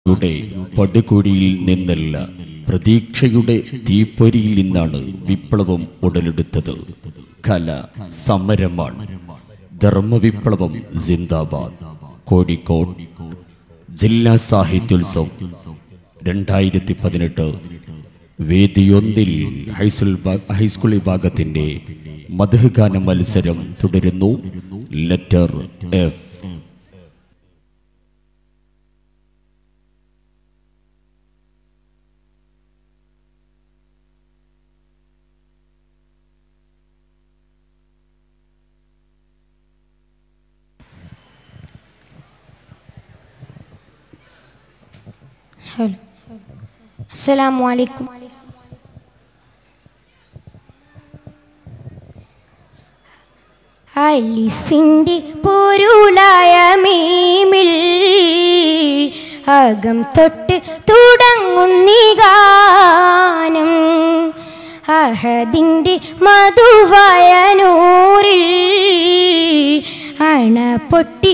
യുടെ പടുകുടിയിൽ നിന്നല്ല പ്രതീക്ഷയുടെ തീപ്പൊരിയിൽ നിന്നാണ് വിപ്ലവം ഉടലെടുത്തത് കല സമരമാണ് ധർമ്മവിപ്ലവം സിന്ദാബാദ് കോഴിക്കോട് ജില്ലാ സാഹിത്യോത്സവം രണ്ടായിരത്തി പതിനെട്ട് വേദിയൊന്നിൽ ഹൈസ്കൂൾ വിഭാ- ഹൈസ്കൂൾ വിഭാഗത്തിന്റെ മധുഗാന മത്സരം തുടരുന്നു ലെറ്റർ എഫ് ഹലോ അസ്സലാമു അലൈക്കും അലിഫിൻ്റെ പൊരുളായ മീമിൽ അകം തൊട്ട് തുടങ്ങുന്നീ ഗാനം അഹദിൻ്റെ മധുവായ നൂറിൽ അണ പൊട്ടി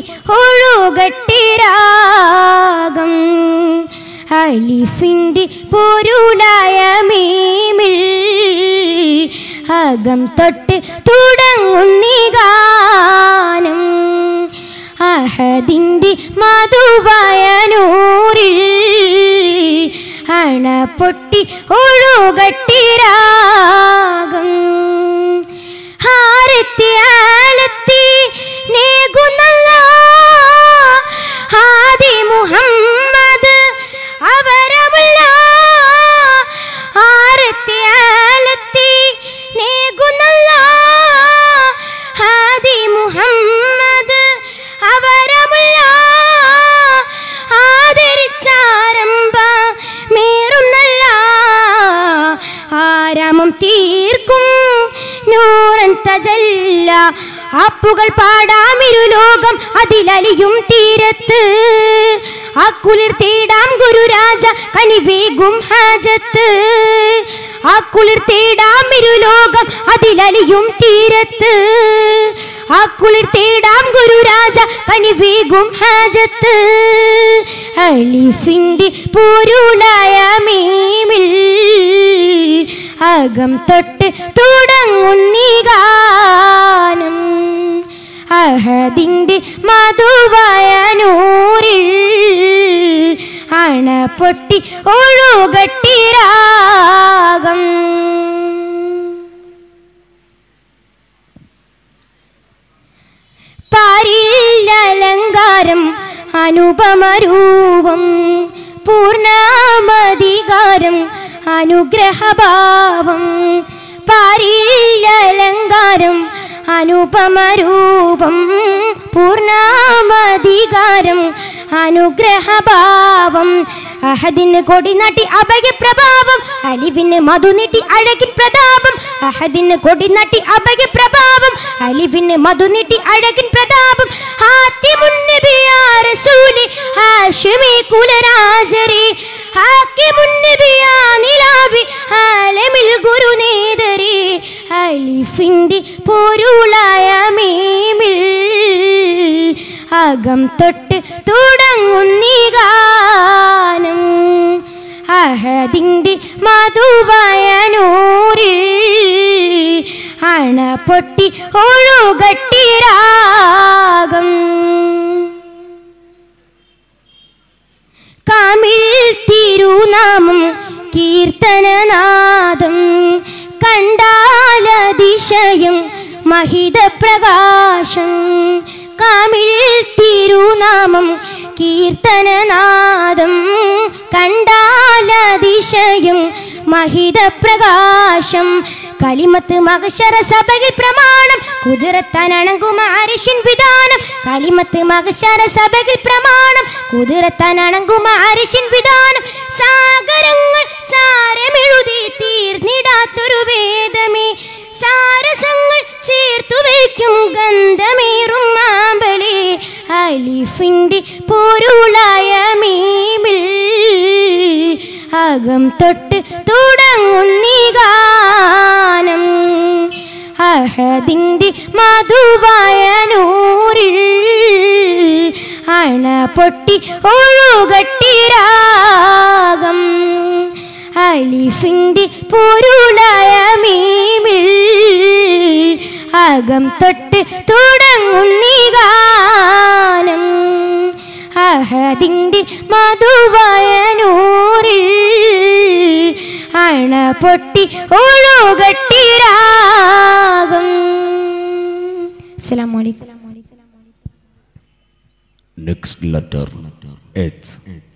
ഒഴുകട്ടിരാഗം അലിഫിൻ്റെ പൊരുളായ മീമിൽ അകം തൊട്ട് തുടങ്ങുന്നീ ഗാനം അഹദിൻ്റെ മധുവായ നൂറിൽ അണ പൊട്ടി ഒഴുകട്ടിരാഗം ഹാരത്തി ആലത്തി നേകുന്നല്ല ഹാദി മുഹമ്മദ് അവരമുള്ള ആരത്തി ആലത്തി നേകുന്നല്ല ഹാദി മുഹമ്മദ് അവരമുള്ള ആദരിച്ചാരംഭ മേറുന്നല്ല ആരാമം തീർക്കും നൂറൻ തജല്ല ആപ്പുകൾ പാടാമിരു ലോകം അതിലലിയും തീരത്ത് ആ കുളിർ തേടാം ഗുരുരാജ കനിവേകും ഹാജത്ത് ആ കുളിർ തേടാം ഇരു ലോകം അതിലലിയും തീരത്ത് ആ കുളിർ തേടാം ഗുരുരാജ കനിവേകും ഹാജത്ത് അലിഫിൻ്റെ പൊരുളായ മീമിൽ അകം തൊട്ട് തുടങ്ങുന്നീ ഗാനം അഹദിൻ്റെ മധുവായ നൂറിൽ അണ പൊട്ടി ഒഴുകട്ടിരാഗം പാരില്ലലങ്കാരം അനുപമരൂപം പൂർണ്ണാമധികാരം അനുഗ്രഹഭാവം പാരില്ലലങ്കാരം അനുപമരൂപം പൂർണ്ണാമധികാരം അനുഗ്രഹഭാവം അഹദിന് കൊടി നാട്ടി അഭയ പ്രഭാവം അലിവിന് മധു നീട്ടി അഴകിൻ പ്രതാപം അഹദിന് കൊടി നാട്ടി അഭയ പ്രഭാവം അലിവിന് മധു നീട്ടി അഴകിൻ പ്രതാപം ഹാത്തിമുന്നബിയാറസൂലി ഹാഷിമി കുലരാജരി ഹാക്കിമുന്നബിയാ നിലാവി ആലമിൽ ഗുരുനേതരി അലിഫിൻ്റെ പൊരുളായ മീമിൽ അകം തൊട്ട് തുടങ്ങുന്നീ ഗാനം അഹദിൻ്റെ മധുവായ നൂറിൽ അണ പൊട്ടി ഒഴുകട്ടിരാഗം കാമിൽ തിരുനാമം കീർത്തനനാദം കണ്ടാലതിശയം മഹിതപ്രകാശം കാമിൽ തിരുനാമം കീർത്തനനാദം കണ്ടാലതിശയം മഹിതപ്രകാശം കലിമത്ത് മകശര സഭയിൽ പ്രമാണം കുതിരത്താനണങ്കുമ അരിശിൻ വിധാനം കലിമത്ത് മകശര സഭയിൽ പ്രമാണം കുതിരത്താനണങ്കുമ അരിശിൻ വിധാനം സാഗരങ്ങൾ സാരമെഴുതി തീർന്നിടാത്തൊരു വേദമേ സാരസങ്ങൾ ചേർത്തു വയ്ക്കും ഗന്ധമേറും മാമ്പലേ അലിഫിൻ്റെ പൊരുളായ മീമിൽ അകം തൊട്ട് തുടങ്ങുന്നീ ഗാനം അഹദിൻ്റെ മധുവായ നൂറിൽ അണ പൊട്ടി ഒഴുകട്ടിരാഗം അലിഫിൻ്റെ പൊരുളായ മീമിൽ അകം തൊട്ട് തുടങ്ങുന്നീ ഗാനം അഹദിൻ്റെ മധുവായ നൂറിൽ അണ പൊട്ടി ഒഴുകട്ടിരാഗം അസ്സലാമു അലൈക്കും നെക്സ്റ്റ് ലെറ്റർ എച്ച്